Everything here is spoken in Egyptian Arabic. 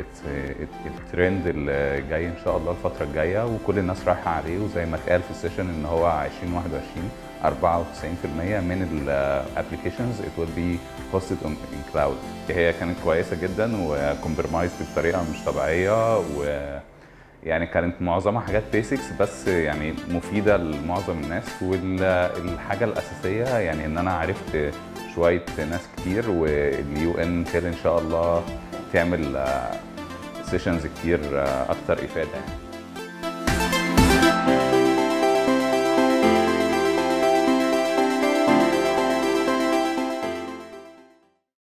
الترند اللي جاي ان شاء الله الفتره الجايه وكل الناس رايحه عليه وزي ما اتقال في السيشن ان هو 2021 94% من الابلكيشنز ات will be hosted on in cloud هي كانت كويسه جدا وكومبرمايزد بطريقه مش طبيعيه و يعني كانت معظمها حاجات بيسكس بس يعني مفيده لمعظم الناس والحاجه الاساسيه يعني ان انا عرفت شويه ناس كتير واليو ان كده ان شاء الله تعمل سيشنز كتير اكتر افاده يعني